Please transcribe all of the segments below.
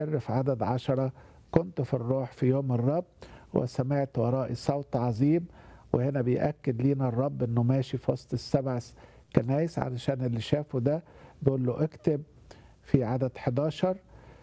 في عدد عشرة كنت في الروح في يوم الرب وسمعت ورائي صوت عظيم وهنا بيأكد لينا الرب انه ماشي في وسط السبع كنايس علشان اللي شافه ده بيقول له اكتب في عدد 11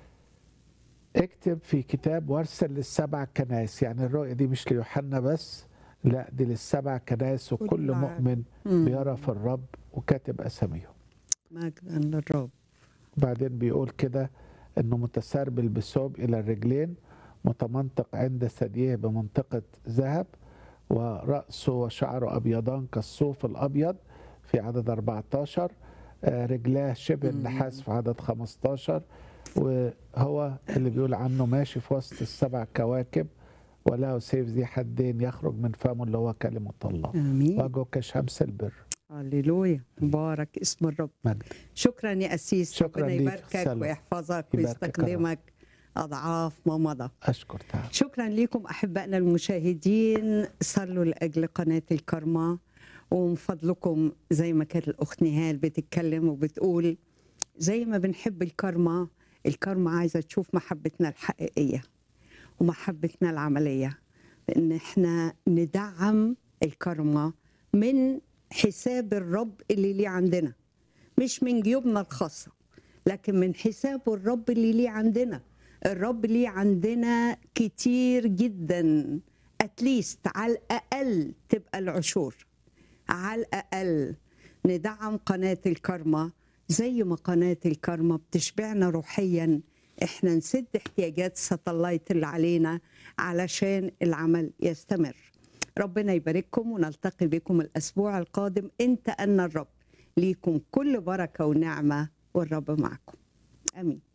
اكتب في كتاب وارسل للسبع كنايس يعني الرؤية دي مش ليوحنا بس لا دي للسبع كنايس وكل كل عام. مؤمن مم. بيرى في الرب وكاتب اساميهم مجدا للرب بعدين بيقول كده انه متسربل بثوب الى الرجلين متمنطق عند ثدييه بمنطقه ذهب ورأسه وشعره أبيضان كالصوف الأبيض في عدد 14 آه، رجلاه شبه النحاس في عدد 15 وهو اللي بيقول عنه ماشي في وسط السبع كواكب وله سيف ذي حدين يخرج من فمه اللي هو كلمة الله امين وجهه كشمس البر هللويا مبارك اسم الرب مجد شكرا يا أسيس شكراً ربنا ليك. يباركك سلام. ويحفظك يباركك ويستخدمك أضعاف ما مضى أشكر تعالى شكرا لكم أحبائنا المشاهدين صلوا لأجل قناة الكرمة ومن فضلكم زي ما كانت الأخت نهال بتتكلم وبتقول زي ما بنحب الكرمة الكرمة عايزة تشوف محبتنا الحقيقية ومحبتنا العملية إن إحنا ندعم الكرمة من حساب الرب اللي ليه عندنا مش من جيوبنا الخاصة لكن من حساب الرب اللي ليه عندنا الرب ليه عندنا كتير جدا اتليست على الأقل تبقى العشور على الأقل ندعم قناة الكرمة زي ما قناة الكرمة بتشبعنا روحيا احنا نسد احتياجات الساتلايت اللي علينا علشان العمل يستمر ربنا يبارككم ونلتقي بكم الأسبوع القادم انت أن الرب ليكم كل بركة ونعمة والرب معكم آمين